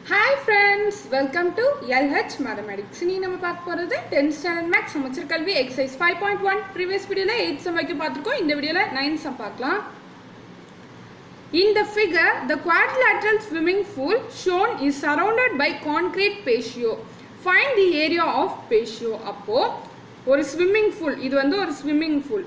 Hi friends welcome to L H mathematics இனி நம்ம பார்க்க போகிறது tenth standard maths Samacheer Kalvi exercise five point one previous வீடியோவில் எயிட் சம் வரைக்கும் பார்த்துருக்கோம் இந்த வீடியோவில் நைன் சம் பார்க்கலாம் In the figure, the quadrilateral swimming pool shown is surrounded by concrete patio. Find the area of patio. அப்போ ஒரு ஸ்விம்மிங் pool இது வந்து ஒரு ஸ்விம்மிங் pool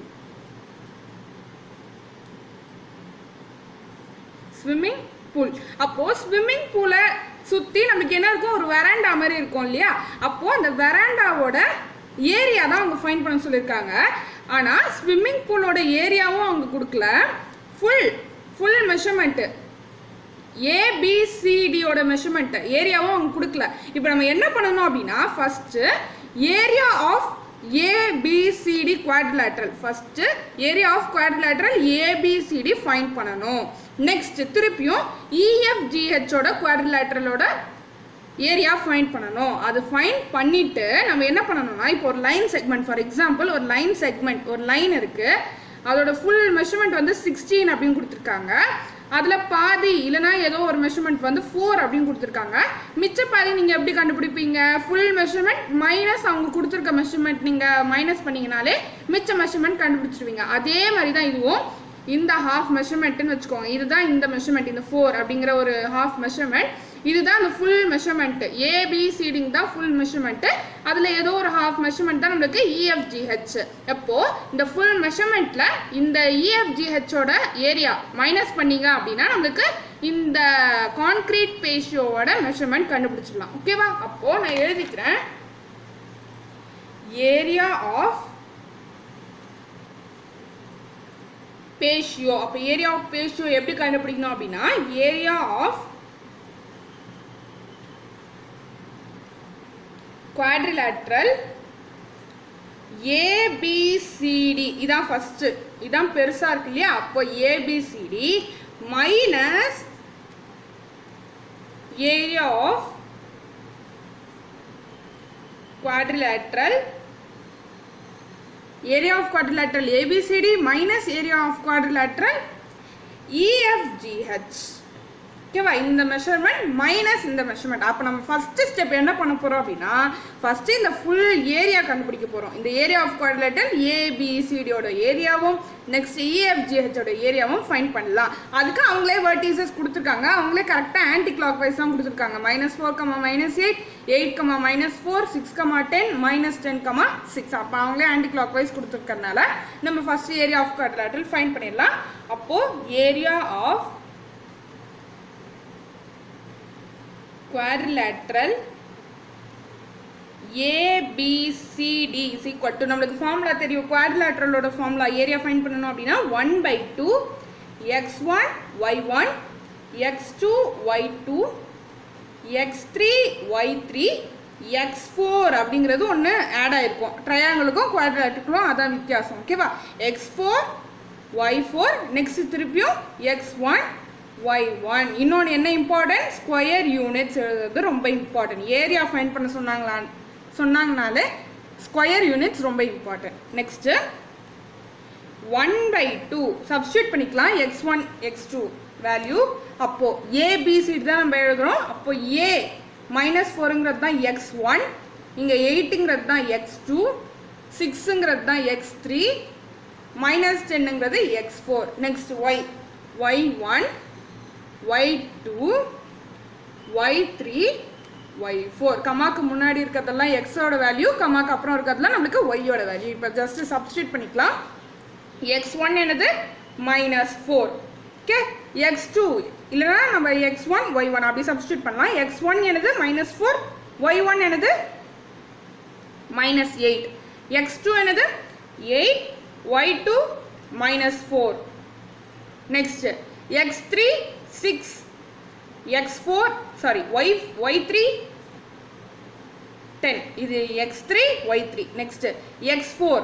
ஸ்விம்மிங் பூல் அப்போ ஸ்விம்மிங் பூலை சுற்றி நமக்கு என்ன இருக்கும் ஒரு வெராண்டா மாதிரி இருக்கும் இல்லையா அப்போ அந்த வெராண்டாவோட ஏரியா தான் அவங்க ஃபைன் பண்ண சொல்லியிருக்காங்க ஆனால் ஸ்விம்மிங் பூலோட ஏரியாவும் அவங்க கொடுக்கல ஃபுல் ஃபுல் மெஷர்மெண்ட்டு ஏபிசிடியோட மெஷர்மெண்ட் ஏரியாவும் அவங்க கொடுக்கல இப்போ நம்ம என்ன பண்ணணும் அப்படின்னா first area of A B C D quadrilateral first area of quadrilateral A B C D find பண்ணணும் நெக்ஸ்ட் திருப்பியும் இஎஃப்ஜிஹெச்சோட குவாட்ரிலேட்ரலோட ஏரியா ஃபைன் பண்ணணும் அது ஃபைன் பண்ணிட்டு நம்ம என்ன பண்ணணும்னா இப்போ ஒரு லைன் செக்மெண்ட் ஃபார் எக்ஸாம்பிள் ஒரு லைன் செக்மெண்ட் ஒரு லைன் இருக்கு அதோட ஃபுல் மெஷர்மெண்ட் வந்து சிக்ஸ்டீன் அப்படின்னு கொடுத்துருக்காங்க அதில் பாதி இல்லைனா ஏதோ ஒரு மெஷர்மெண்ட் வந்து ஃபோர் அப்படின்னு கொடுத்துருக்காங்க மிச்ச பாதி நீங்கள் எப்படி கண்டுபிடிப்பீங்க ஃபுல் மெஷர்மெண்ட் மைனஸ் அவங்க கொடுத்துருக்க மெஷர்மெண்ட் நீங்கள் மைனஸ் பண்ணீங்கனாலே மிச்ச மெஷர்மெண்ட் கண்டுபிடிச்சிருவீங்க அதே மாதிரி தான் இதுவும் இந்த ஹாஃப் மெஷர்மெண்ட்னு வச்சுக்கோங்க இதுதான் இந்த மெஷர்மெண்ட் இந்த ஃபோர் அப்படிங்கிற ஒரு ஹாஃப் மெஷர்மெண்ட் இதுதான் அந்த ஃபுல் மெஷர்மெண்ட் ஏபிசிடிங் தான் ஃபுல் மெஷர்மெண்ட் அதில் ஏதோ ஒரு ஹாஃப் மெஷர்மெண்ட் தான் நம்மளுக்கு இஎஃப்ஜிஹெச் எப்போ இந்த ஃபுல் மெஷர்மெண்ட்ல இந்த இஎஃப்ஜிஹெச்சோட ஏரியா மைனஸ் பண்ணீங்க அப்படின்னா நம்மளுக்கு இந்த கான்கிரீட் பேஷியோவோட மெஷர்மெண்ட் கண்டுபிடிச்சிடலாம் ஓகேவா அப்போ நான் எழுதிக்கிறேன் ஏரியா ஆஃப் பேஷியோ அப்போ ஏரியா ஆஃப் பேஷியோ எப்படி கண்டுபிடிக்கணும் அப்படின்னா ஏரியா ஆஃப் குவாட்ரிலேட்ரல் ஏபிசிடி இதான் ஃபர்ஸ்ட் இதான் பெருசா இருக்கு இல்லையா அப்போ A B C D minus area of quadrilateral area of quadrilateral ABCD minus area of quadrilateral EFGH ஓகேவா இந்த மெஷர்மெண்ட் மைனஸ் இந்த மெஷர்மெண்ட் அப்போ நம்ம ஃபர்ஸ்ட் ஸ்டெப் என்ன பண்ண போகிறோம் அப்படின்னா ஃபர்ஸ்ட் இந்த ஃபுல் ஏரியா கண்டுபிடிக்க போகிறோம் இந்த ஏரியா ஆஃப் குவாட்ரிலேட்டர் ஏபிசிடியோட ஏரியாவும் நெக்ஸ்ட் இஎஃப்ஜிஹெச்சோட ஏரியாவும் ஃபைன் பண்ணலாம் அதுக்கு அவங்களே வெர்டிசஸ் கொடுத்துருக்காங்க அவங்களே கரெக்டாக ஆன்டி கிளாக் வைஸ் தான் கொடுத்துருக்காங்க minus four comma minus eight eight comma minus four six comma ten minus ten comma six அப்போ அவங்களே ஆன்டி கிளாக் வைஸ் கொடுத்துருக்கறனால நம்ம first area of quadrilateral find பண்ணிடலாம் அப்போது area of quadrilateral ABCD is equal to நம்மளுக்கு formula தெரியும் குவாட்ரிலேட்ரலோட formula area find பண்ணணும் அப்படின்னா one by two x one y one x two y two x three y three x four அப்படிங்கிறது ஒன்று add ஆயிருக்கும் ட்ரையாங்கிளுக்கும் குவாட்ரிலேட்டருக்கும் அதான் வித்தியாசம் ஓகேவா x four y four next திருப்பியும் எக்ஸ் ஒன் ஒய் ஒன் இன்னொன்று என்ன இம்பார்ட்டன்ட் ஸ்கொயர் யூனிட்ஸ் எழுதுறது ரொம்ப இம்பார்ட்டன்ட் ஏரியா ஃபைன் பண்ண சொன்னாங்களா சொன்னாங்கனாலே ஸ்கொயர் யூனிட்ஸ் ரொம்ப important next one by two substitute பண்ணிக்கலாம் x one x two value அப்போது ஏபிசிடி தான் நம்ம எழுதுகிறோம் அப்போ ஏ மைனஸ் ஃபோருங்கிறது தான் எக்ஸ் ஒன் இங்கே எயிட்டுங்கிறது தான் எக்ஸ் டூ சிக்ஸுங்கிறது தான் எக்ஸ் த்ரீ மைனஸ் டென்னுங்கிறது x four next y y one y2 y3 y4 கமாக்கு முன்னாடி இருக்கிறதெல்லாம் எக்ஸோட வேல்யூ கமாக்கு அப்புறம் இருக்கிறதுலாம் நம்மளுக்கு ஒய்யோட வேல்யூ இப்போ ஜஸ்ட் சப்ஸ்டியூட் பண்ணிக்கலாம் எக்ஸ் ஒன் என்னது minus four okay x two இல்லைனா நம்ம எக்ஸ் ஒன் ஒய் ஒன் அப்படி சப்ஸ்டியூட் பண்ணலாம் எக்ஸ் ஒன் என்னது மைனஸ் ஃபோர் ஒய் ஒன் என்னது மைனஸ் எயிட் எக்ஸ் டூ என்னது eight y two minus four next x3 6 x4 sorry y y3 10 இது x3 y3 next x4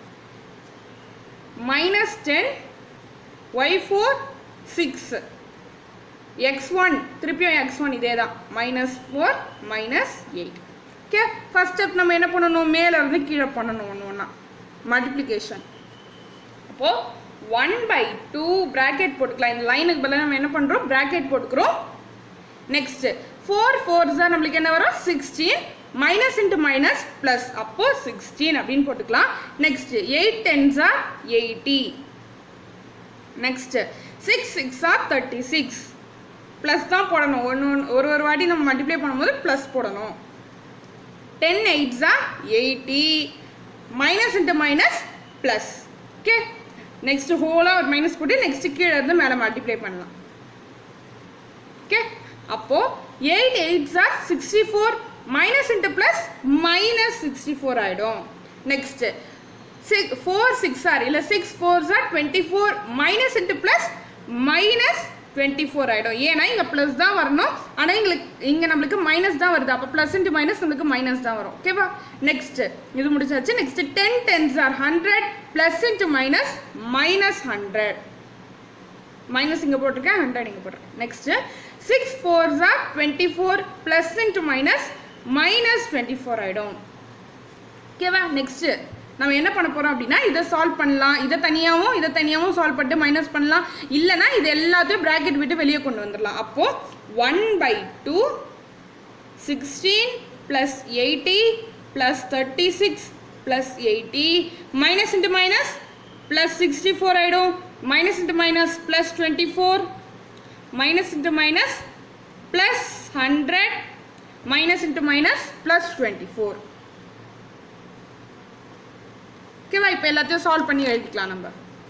minus 10 y4 6 x1 திருப்பியும் x1 இதே தான் minus four minus eight okay first step நம்ம என்ன பண்ணணும் மேலே இருந்து கீழே பண்ணணும் ஒன்று ஒன்றா மல்டிப்ளிகேஷன் அப்போது ஒன் பை டூ ப்ராக்கெட் போட்டுக்கலாம் இந்த லைனுக்கு பதிலாக நம்ம என்ன பண்ணுறோம் ப்ராக்கெட் போட்டுக்கிறோம் நெக்ஸ்ட் ஃபோர் ஃபோர் சார் நம்மளுக்கு என்ன வரும் sixteen minus into minus plus அப்போ சிக்ஸ்டீன் அப்படின்னு போட்டுக்கலாம் next eight tens are eighty next six six are thirty six plus தான் போடணும் ஒன்று ஒரு ஒரு வாட்டி நம்ம மல்டிப்ளை பண்ணும்போது ப்ளஸ் போடணும் ten eights are eighty minus into minus plus okay next ஹோலாக ஒரு மைனஸ் போட்டு நெக்ஸ்ட் கீழே இருந்து மேலே மல்டிப்ளை பண்ணலாம் ஓகே அப்போ eight eights are sixty four minus into plus minus sixty four ஆகிடும் next six four six are இல்லை six four are twenty four minus into plus minus twenty four ஆகிடும் ஏன்னா இங்கே ப்ளஸ் தான் வரணும் ஆனால் எங்களுக்கு இங்கே நம்மளுக்கு மைனஸ் தான் வருது அப்போ ப்ளஸ் இன்ட்டு மைனஸ் நம்மளுக்கு மைனஸ் தான் வரும் ஓகேவா நெக்ஸ்ட் இது முடிச்சாச்சு next ten tens are hundred plus into minus minus hundred minus இங்கே போட்டிருக்கேன் ஹண்ட்ரட் இங்கே போட்டிருக்கேன் next six fours are twenty four plus into minus minus twenty four ஆகிடும் ஓகேவா நெக்ஸ்ட்டு நம்ம என்ன பண்ண போகிறோம் அப்படின்னா இதை சால்வ் பண்ணலாம் இதை தனியாகவும் இதை தனியாகவும் சால்வ் பண்ணிட்டு மைனஸ் பண்ணலாம் இல்லைனா இது எல்லாத்தையும் ப்ராக்கெட் விட்டு வெளியே கொண்டு வந்துடலாம் அப்போது one by two sixteen plus eighty plus thirty six plus eighty minus into minus plus sixty four ஆகிடும் minus into minus plus twenty four minus into minus plus hundred minus into minus plus twenty four ஓகேவா இப்போ எல்லாத்தையும் solve பண்ணி எழுதிக்கலாம் நம்ம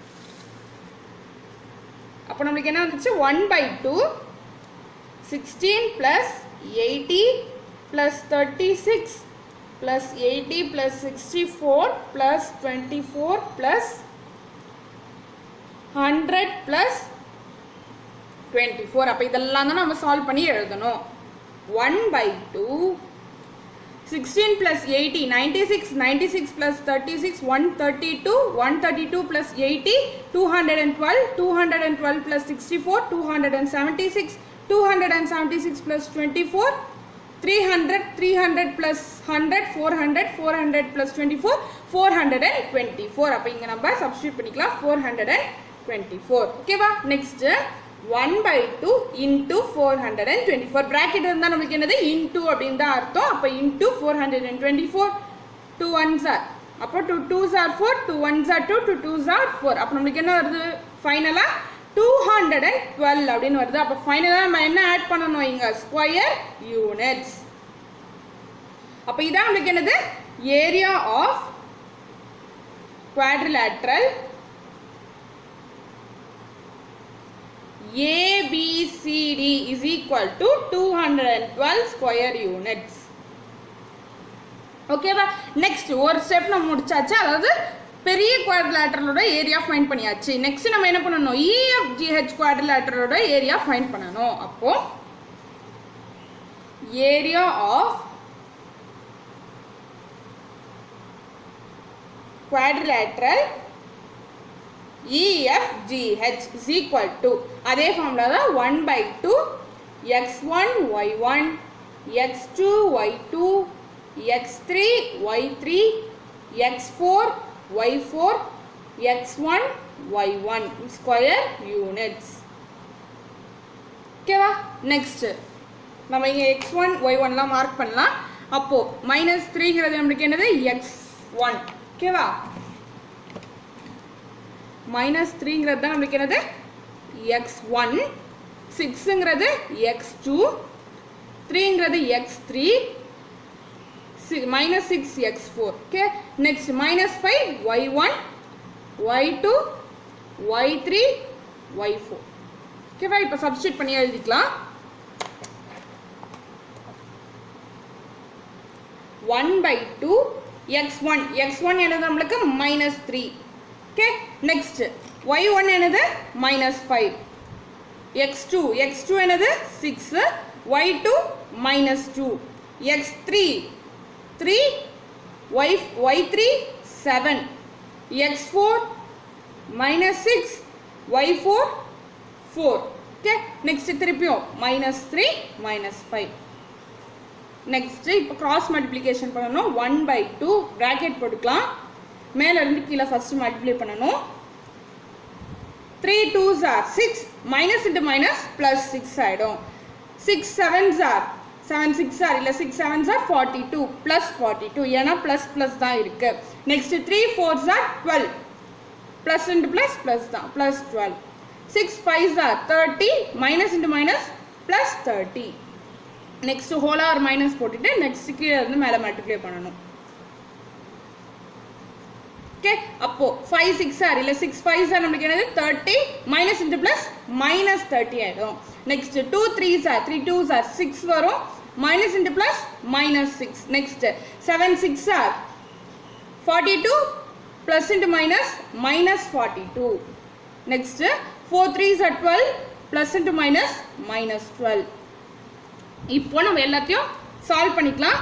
அப்போ நம்மளுக்கு என்ன வந்துச்சு one by two sixteen plus eighty plus thirty six plus eighty plus sixty four plus twenty four plus hundred plus twenty four அப்போ இதெல்லாம் தான் நம்ம சால்வ் பண்ணி எழுதணும் one by two sixteen plus eighty ninety six ninety six plus thirty six one thirty two one thirty two plus eighty two hundred and twelve two hundred and twelve plus sixty four two hundred and seventy six two hundred and seventy six plus twenty four three hundred three hundred plus hundred four hundred four hundred plus twenty four four hundred and twenty four அப்போ இங்கே நம்ம substitute பண்ணிக்கலாம் four hundred and twenty four ஓகேவா next one by two into four hundred and twenty four bracket இருந்தால் நம்மளுக்கு என்னது into அப்படின்னு தான் அர்த்தம் அப்போ into four hundred and twenty four two ones are அப்போ two twos are four two ones are two two twos are four அப்போ நம்மளுக்கு என்ன வருது ஃபைனலாக டூ ஹண்ட்ரட் அண்ட் டுவெல் அப்படின்னு வருது அப்போ ஃபைனலாக நம்ம என்ன ஆட் பண்ணணும் இங்கே ஸ்கொயர் யூனிட்ஸ் அப்போ இதான் நம்மளுக்கு என்னது area of quadrilateral ABCD is equal to 212 square units. ஓகேவா நெக்ஸ்ட் ஒரு ஸ்டெப் நம்ம முடிச்சாச்சு அதாவது பெரிய குவாட்ரிலேட்டரலோட ஏரியா ஃபைண்ட் பண்ணியாச்சு நெக்ஸ்ட் நம்ம என்ன பண்ணணும் இஎஃப்ஜிஹெச் குவாட்ரிலேட்டரோட ஏரியா ஃபைண்ட் பண்ணணும் அப்போ area of quadrilateral EFGH is equal to அதே ஃபார்முலா தான் one by two x one y one x two y two x three y three x four y four x one y one square units ஓகேவா next நம்ம இங்கே x one y ஒன்லாம் mark பண்ணலாம் அப்போது minus த்ரீங்கிறது நம்மளுக்கு என்னது x one ஓகேவா மைனஸ் த்ரீங்கிறது தான் நம்மளுக்கு என்னது எக்ஸ் ஒன் சிக்ஸுங்கிறது எக்ஸ் டூ த்ரீங்கிறது x three minus six x four okay next minus five y one y two y three y four ஓகேவா இப்போ சப்ஸ்டியூட் பண்ணி எழுதிக்கலாம் one by two x one x one என்னது நம்மளுக்கு minus three okay next y one என்னது minus five x two x two என்னது six y two minus two x three three y y three seven x four minus six y four four okay next திருப்பியும் minus three minus five next இப்போ cross multiplication பண்ணணும் one by two bracket போட்டுக்கலாம் மேல இருந்து கீழே first multiply பண்ணணும் three twos are six minus into minus plus six ஆகிடும் six sevens are seven six are இல்லை six sevens are forty two plus forty two ஏன்னா plus plus தான் இருக்கு next three fours are twelve plus into plus plus தான் plus twelve six fives are thirty minus into minus plus thirty next whole are minus போட்டுட்டு next கீழே இருந்து மேலே multiply பண்ணணும் okay அப்போ ஃபைவ் சிக்ஸ் ஆர் இல்லை சிக்ஸ் ஃபைவ் ஆர் நம்மளுக்கு என்னது thirty minus into plus minus thirty ஆயிடும் next two three sir three two sir six வரும் minus into plus minus six next seven six are forty two plus into minus minus forty two next four three sir twelve plus into minus minus twelve இப்போ நம்ம எல்லாத்தையும் solve பண்ணிக்கலாம்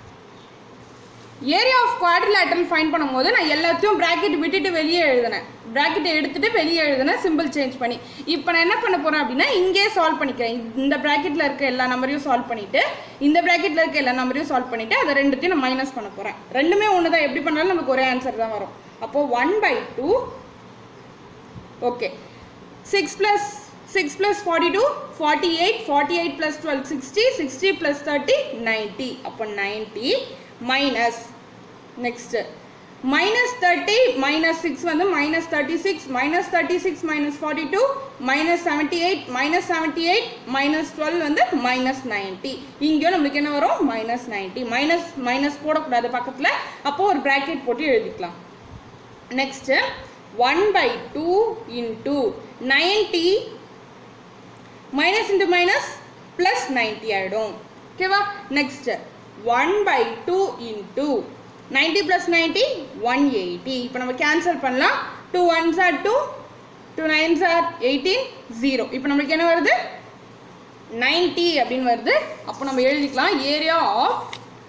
area of quadrilateral fine பண்ணும்போது நான் எல்லாத்தையும் bracket விட்டுட்டு வெளியே எழுதினேன் பிராக்கெட்டை எடுத்துட்டு வெளியே எழுதினேன் சிம்பிள் சேஞ்ச் பண்ணி இப்போ நான் என்ன பண்ண போறேன் அப்படின்னா இங்கே சால்வ் பண்ணிக்கிறேன் இந்த பிராக்கெட்ல இருக்க எல்லா நம்பரையும் சால்வ் பண்ணிட்டு இந்த பிராக்கெட்ல இருக்க எல்லா நம்பரையும் சால்வ் பண்ணிட்டு அதை ரெண்டுத்தையும் நான் மைனஸ் பண்ண போறேன் ரெண்டுமே ஒன்று தான் எப்படி பண்ணாலும் நமக்கு ஒரே ஆன்சர் தான் வரும் அப்போ one by two okay six plus six plus forty two forty eight forty eight plus twelve sixty sixty plus thirty ninety அப்போ ninety minus next minus thirty minus six வந்து minus thirty six minus thirty six minus forty two minus seventy eight minus seventy eight minus twelve வந்து minus ninety இங்கேயும் நம்மளுக்கு என்ன வரும் minus ninety minus minus போடக்கூடாது பக்கத்தில் அப்போது ஒரு ப்ராக்கெட் போட்டு எழுதிக்கலாம் next one by two into ninety minus into minus plus ninety ஆகிடும் ஓகேவா next one by two into ninety plus ninety one eighty இப்போ நம்ம கேன்சல் பண்ணலாம் two ones are two two nines are eighteen zero இப்போ நம்மளுக்கு என்ன வருது ninety அப்படின்னு வருது அப்போ நம்ம எழுதிக்கலாம் area of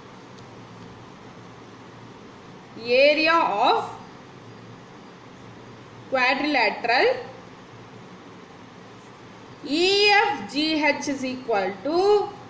area of quadrilateral EFGH is equal to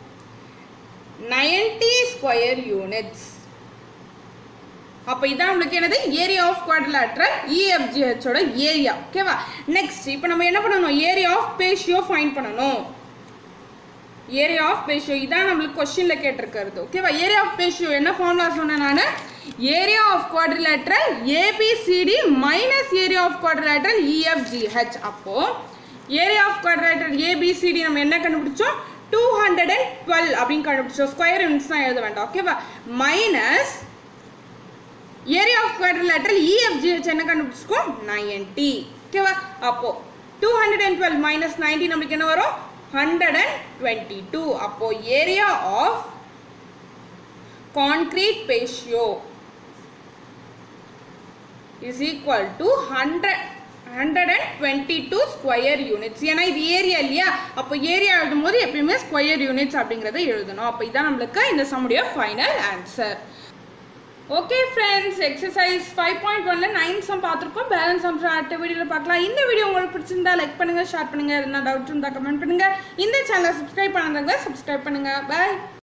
90 square units. அப்போ இதான் நம்மளுக்கு என்னது ஏரியா ஆஃப் குவாட்ரிலேட்ரல் இஎஃப்ஜிஹெச்சோட ஏரியா ஓகேவா நெக்ஸ்ட் இப்போ நம்ம என்ன பண்ணணும் ஏரியா ஆஃப் பேஷியோ ஃபைண்ட் பண்ணணும் ஏரியா ஆஃப் பேஷியோ இதான் நம்மளுக்கு கொஸ்டின்ல கேட்டிருக்கிறது ஓகேவா ஏரியா ஆஃப் பேஷியோ என்ன ஃபார்முலா சொன்னேன் நான் area of quadrilateral ABCD minus area of quadrilateral EFGH அப்போ ஏரியா ஆஃப் குவாட்ரிலேட்ரல் ஏபிசிடி நம்ம என்ன கண்டுபிடிச்சோம் டூ ஹண்ட்ரட் அண்ட் டுவெல் அப்படின்னு கண்டுபிடிச்சோம் ஸ்கொயர் யூனிட்ஸ் தான் எழுத வேண்டாம் ஓகேவா minus area of quadrilateral EFGH என்ன கண்டுபிடிச்சிருக்கோம் நைன்டி ஓகேவா அப்போ two hundred and twelve minus ninety நமக்கு என்ன வரும் ஹண்ட்ரட் அண்ட் டுவெண்ட்டி டூ அப்போ area of concrete patio is equal to 100 122 square units ஏன்னா இது ஏரியா இல்லையா அப்போ ஏரியா எழுதும் போது எப்பயுமே ஸ்கொயர் யூனிட்ஸ் அப்படிங்கிறத எழுதணும் அப்போ இதான் நம்மளுக்கு இந்த சம்முடைய final answer okay friends exercise five point ஒன்ல நைன் சம் பார்த்துருக்கோம் பேலன்ஸ் சம்ஸ் அடுத்த வீடியோவில் பார்க்கலாம் இந்த வீடியோ உங்களுக்கு பிடிச்சிருந்தா லைக் பண்ணுங்க ஷேர் பண்ணுங்க எதுனா டவுட் இருந்தால் கமெண்ட் பண்ணுங்க இந்த சேனலை சப்ஸ்கிரைப் பண்ணாதவங்க சப்ஸ்கிரைப் பண்ணுங்க பாய்